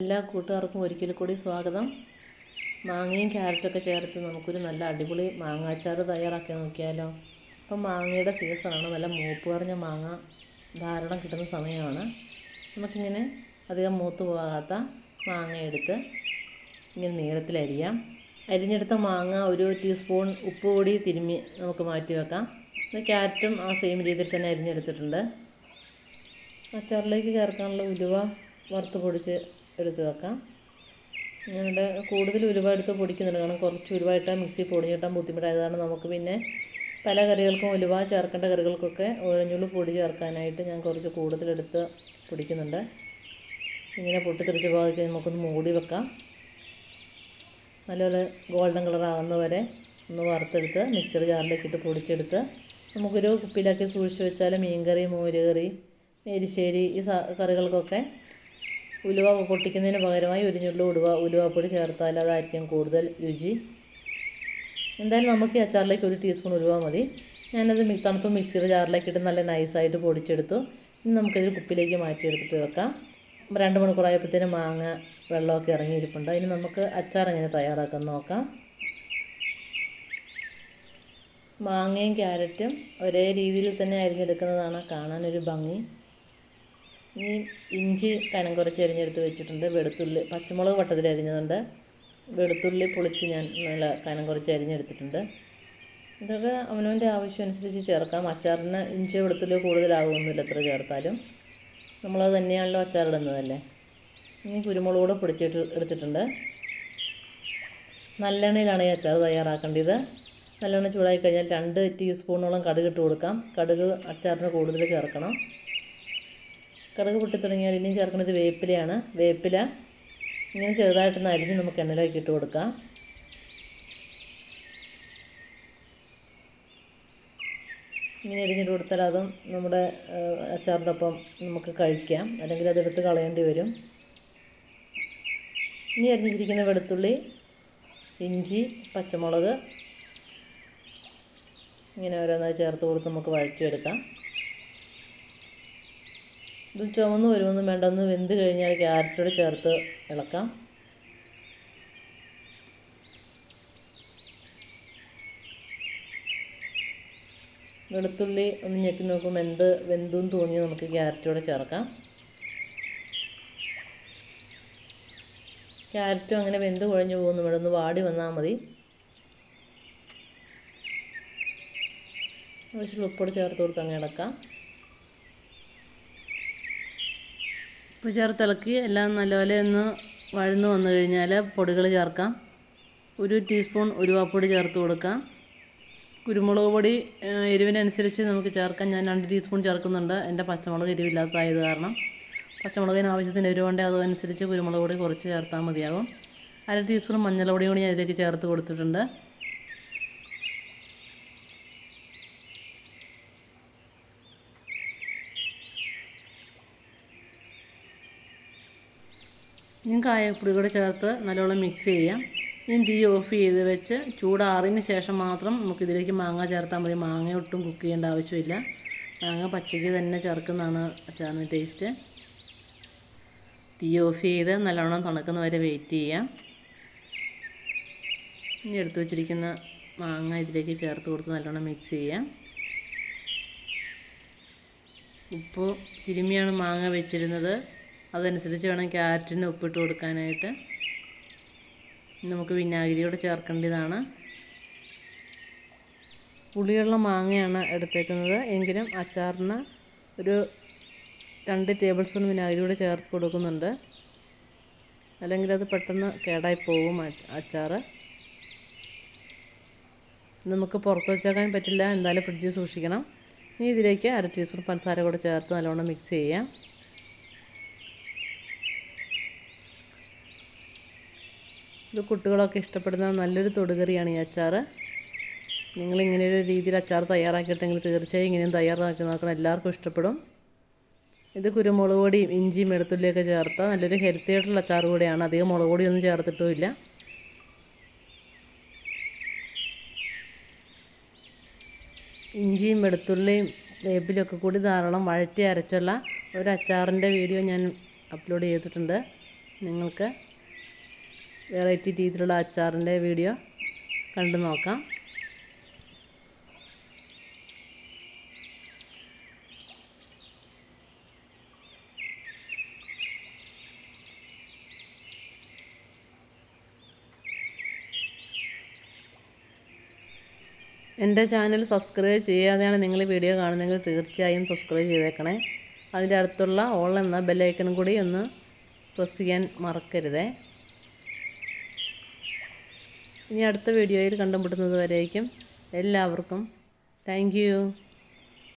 എല്ലാ കൂട്ടുകാർക്കും ഒരിക്കൽ കൂടി സ്വാഗതം മാങ്ങയും ക്യാരറ്റൊക്കെ ചേർത്ത് നമുക്കൊരു നല്ല അടിപൊളി മാങ്ങാച്ചാർ തയ്യാറാക്കി നോക്കിയാലോ ഇപ്പം മാങ്ങയുടെ സീസണാണ് നല്ല മൂപ്പ് കുറഞ്ഞ മാങ്ങ ധാരാളം കിട്ടുന്ന സമയമാണ് നമുക്കിങ്ങനെ അധികം മൂത്ത് പോകാത്ത മാങ്ങ എടുത്ത് ഇങ്ങനെ നീളത്തിലരിയാം അരിഞ്ഞെടുത്ത മാങ്ങ ഒരു ടീസ്പൂൺ ഉപ്പ് പൊടി തിരുമ്മി നമുക്ക് മാറ്റി വെക്കാം ക്യാരറ്റും ആ സെയിം രീതിയിൽ തന്നെ അരിഞ്ഞെടുത്തിട്ടുണ്ട് അച്ചാറിലേക്ക് ചേർക്കാനുള്ള ഉലുവ വറുത്ത് പൊടിച്ച് എടുത്ത് വെക്കാം ഞങ്ങളുടെ കൂടുതൽ ഉലുവ എടുത്ത് പൊടിക്കുന്നുണ്ട് കാരണം കുറച്ച് ഉലുവായിട്ടാൽ മിക്സി പൊടിഞ്ഞിട്ടാൻ ബുദ്ധിമുട്ടായതാണ് നമുക്ക് പിന്നെ പല കറികൾക്കും ഉലുവ ചേർക്കേണ്ട കറികൾക്കൊക്കെ ഓരഞ്ഞുള്ളി പൊടി ചേർക്കാനായിട്ട് ഞാൻ കുറച്ച് കൂടുതലെടുത്ത് പൊടിക്കുന്നുണ്ട് ഇങ്ങനെ പൊട്ടിത്തെറിച്ച് പോകാതെ നമുക്കൊന്ന് മൂടി വെക്കാം നല്ലൊരു ഗോൾഡൻ കളർ ആകുന്ന വരെ ഒന്ന് വറുത്തെടുത്ത് മിക്സർ ജാറിലേക്ക് ഇട്ട് പൊടിച്ചെടുത്ത് നമുക്കൊരു കുപ്പിയിലാക്കി സൂക്ഷിച്ച് വെച്ചാൽ മീൻകറി മോരുകറി എരിശ്ശേരി ഈ സ കറികൾക്കൊക്കെ ഉലുവ പൊട്ടിക്കുന്നതിന് പകരമായി ഉരിഞ്ഞുള്ള ഉലുവ ഉലുവപ്പൊടി ചേർത്താൽ അതായിരിക്കും കൂടുതൽ രുചി എന്തായാലും നമുക്ക് ഈ അച്ചാറിലേക്ക് ഒരു ടീസ്പൂൺ ഉലുവ മതി ഞാനത് മി തണുപ്പ് മിക്സിയുടെ ജാറിലേക്ക് ഇട്ട് നല്ല നൈസായിട്ട് പൊടിച്ചെടുത്തു ഇനി നമുക്കിതൊരു കുപ്പിയിലേക്ക് മാറ്റിയെടുത്തിട്ട് വെക്കാം രണ്ട് മണിക്കൂറായപ്പോഴത്തേനും മാങ്ങ വെള്ളമൊക്കെ ഇറങ്ങിയിരിപ്പുണ്ട് ഇനി നമുക്ക് അച്ചാർ എങ്ങനെ തയ്യാറാക്കാൻ നോക്കാം മാങ്ങയും ക്യാരറ്റും ഒരേ രീതിയിൽ തന്നെ അരിഞ്ഞെടുക്കുന്നതാണ് കാണാനൊരു ഭംഗി ഇനി ഇഞ്ചി കനം കുറച്ച് അരിഞ്ഞെടുത്ത് വെച്ചിട്ടുണ്ട് വെളുത്തുള്ളി പച്ചമുളക് വട്ടത്തിൽ അരിഞ്ഞതുണ്ട് വെളുത്തുള്ളി പൊളിച്ച് ഞാൻ നല്ല കനം കുറച്ച് അരിഞ്ഞെടുത്തിട്ടുണ്ട് ഇതൊക്കെ അവനവൻ്റെ ആവശ്യം അനുസരിച്ച് ചേർക്കാം അച്ചാറിന് ഇഞ്ചി വെളുത്തുള്ളി കൂടുതലാകുമൊന്നുമില്ല എത്ര ചേർത്താലും നമ്മളത് തന്നെയാണല്ലോ അച്ചാറിടുന്നതല്ലേ ഇനി കുരുമുളക് കൂടെ പൊടിച്ചിട്ട് എടുത്തിട്ടുണ്ട് നല്ലെണ്ണയിലാണ് ഈ അച്ചാർ തയ്യാറാക്കേണ്ടത് നല്ലെണ്ണ ചൂടായി കഴിഞ്ഞാൽ രണ്ട് ടീസ്പൂണോളം കടുക് ഇട്ട് കൊടുക്കാം കടുക് അച്ചാറിന് കൂടുതൽ ചേർക്കണം കടുക് പൊട്ടി തുടങ്ങിയാൽ ഇനിയും ചേർക്കുന്നത് വേപ്പിലയാണ് വേപ്പില ഇങ്ങനെ ചെറുതായിട്ടൊന്ന് അരിഞ്ഞ് നമുക്ക് എണ്ണയിലേക്ക് ഇട്ട് കൊടുക്കാം ഇങ്ങനെ അരിഞ്ഞിട്ട് കൊടുത്താൽ അതും നമ്മുടെ അച്ചാറിൻ്റെ ഒപ്പം നമുക്ക് കഴിക്കാം അല്ലെങ്കിൽ അതെടുത്ത് കളയേണ്ടി വരും ഇനി അരിഞ്ഞിരിക്കുന്ന വെളുത്തുള്ളി ഇഞ്ചി പച്ചമുളക് ഇങ്ങനെ ഓരോന്നായി ചേർത്ത് കൊടുത്ത് നമുക്ക് വഴറ്റിയെടുക്കാം ഇത് ചുവന്ന് വരുമൊന്നും വേണ്ട ഒന്ന് വെന്ത് കഴിഞ്ഞാൽ ക്യാരറ്റോട് ചേർത്ത് ഇളക്കാം വെളുത്തുള്ളി ഒന്ന് ഞെക്കി നോക്കും എന്ത് വെന്തും തോന്നി നമുക്ക് ക്യാരറ്റോടെ ചേർക്കാം ക്യാരറ്റും അങ്ങനെ വെന്ത് കുഴഞ്ഞു പോകുന്നു ഇവിടെ ഒന്ന് വാടി വന്നാൽ മതി ആവശ്യമുള്ള ഉപ്പോട് ചേർത്ത് കൊടുത്ത് അങ്ങ് ഇളക്കാം ഉപ്പ് ചേർത്ത് ഇളക്കി എല്ലാം നല്ലപോലെ ഒന്ന് വഴന്ന് വന്നു കഴിഞ്ഞാൽ പൊടികൾ ചേർക്കാം ഒരു ടീസ്പൂൺ ഉരുവാപ്പൊടി ചേർത്ത് കൊടുക്കാം കുരുമുളക് പൊടി എരിവിനനുസരിച്ച് നമുക്ക് ചേർക്കാം ഞാൻ രണ്ട് ടീസ്പൂൺ ചേർക്കുന്നുണ്ട് എൻ്റെ പച്ചമുളക് എരിവില്ലാത്തതായത് കാരണം പച്ചമുളകിന് ആവശ്യത്തിന് എരിവുണ്ടെങ്കിൽ അതനുസരിച്ച് കുരുമുളക് പൊടി കുറച്ച് ചേർത്താൽ മതിയാകും അര ടീസ്പൂൺ മഞ്ഞൾപ്പൊടി കൂടി ഞാൻ ഇതിലേക്ക് ചേർത്ത് കൊടുത്തിട്ടുണ്ട് ഇനി കായപ്പൊടി കൂടെ ചേർത്ത് നല്ലോണം മിക്സ് ചെയ്യാം ഇനി തീ ഓഫ് ചെയ്ത് വെച്ച് ചൂടാറിന് ശേഷം മാത്രം നമുക്കിതിലേക്ക് മാങ്ങ ചേർത്താൽ മതി മാങ്ങ ഒട്ടും കുക്ക് ചെയ്യേണ്ട ആവശ്യമില്ല മാങ്ങ പച്ചയ്ക്ക് തന്നെ ചേർക്കുന്നതാണ് അച്ചാറിന് ടേസ്റ്റ് തീ ഓഫ് ചെയ്ത് നല്ലോണം തണുക്കുന്ന വരെ വെയിറ്റ് ചെയ്യാം ഇനി എടുത്തു വച്ചിരിക്കുന്ന മാങ്ങ ഇതിലേക്ക് ചേർത്ത് കൊടുത്ത് നല്ലോണം മിക്സ് ചെയ്യാം ഉപ്പ് തിരുമ്മിയാണ് മാങ്ങ വെച്ചിരുന്നത് അതനുസരിച്ച് വേണം ക്യാരറ്റിന് ഉപ്പിട്ട് കൊടുക്കാനായിട്ട് നമുക്ക് വിനാഗിരിയോടെ ചേർക്കേണ്ടതാണ് പുളിയുള്ള മാങ്ങയാണ് എടുത്തേക്കുന്നത് എങ്കിലും അച്ചാറിന് ഒരു രണ്ട് ടേബിൾ സ്പൂൺ വിനാഗിരിയോടെ ചേർത്ത് കൊടുക്കുന്നുണ്ട് അല്ലെങ്കിൽ അത് പെട്ടെന്ന് കേടായി പോകും അച്ചാർ നമുക്ക് പുറത്ത് വെച്ചേക്കാൻ പറ്റില്ല എന്തായാലും ഫ്രിഡ്ജിൽ സൂക്ഷിക്കണം ഇനി ഇതിലേക്ക് അര ടീസ്പൂൺ പഞ്ചസാര കൂടെ ചേർത്ത് നല്ലോണം മിക്സ് ചെയ്യാം ഇത് കുട്ടികളൊക്കെ ഇഷ്ടപ്പെടുന്ന നല്ലൊരു തൊടുകറിയാണ് ഈ അച്ചാർ നിങ്ങളിങ്ങനെ ഒരു രീതിയിൽ അച്ചാർ തയ്യാറാക്കിയിട്ടെങ്കിൽ തീർച്ചയായും ഇങ്ങനെയും തയ്യാറാക്കി നോക്കണം എല്ലാവർക്കും ഇഷ്ടപ്പെടും ഇത് കുരുമുളക് പൊടിയും ഇഞ്ചിയും വെളുത്തുള്ളിയൊക്കെ ചേർത്ത നല്ലൊരു ഹെൽത്തി ആയിട്ടുള്ള അച്ചാർ കൂടിയാണ് അധികം മുളക് പൊടിയൊന്നും ചേർത്തിട്ടുമില്ല ഇഞ്ചിയും വെളുത്തുള്ളിയും വേപ്പിലൊക്കെ കൂടി ധാരാളം വഴറ്റി അരച്ചുള്ള ഒരു അച്ചാറിൻ്റെ വീഡിയോ ഞാൻ അപ്ലോഡ് ചെയ്തിട്ടുണ്ട് നിങ്ങൾക്ക് വെറൈറ്റി രീതിയിലുള്ള അച്ചാറിൻ്റെ വീഡിയോ കണ്ടു നോക്കാം എൻ്റെ ചാനൽ സബ്സ്ക്രൈബ് ചെയ്യാതെയാണ് നിങ്ങൾ ഈ വീഡിയോ കാണുന്നതെങ്കിൽ തീർച്ചയായും സബ്സ്ക്രൈബ് ചെയ്തേക്കണേ അതിൻ്റെ അടുത്തുള്ള ഓൾ എന്ന ബെല്ലൈക്കണും കൂടി ഒന്ന് പ്രസ് ചെയ്യാൻ മറക്കരുതേ ഇനി അടുത്ത വീഡിയോയിൽ കണ്ടുമുട്ടുന്നത് വരേക്കും എല്ലാവർക്കും താങ്ക്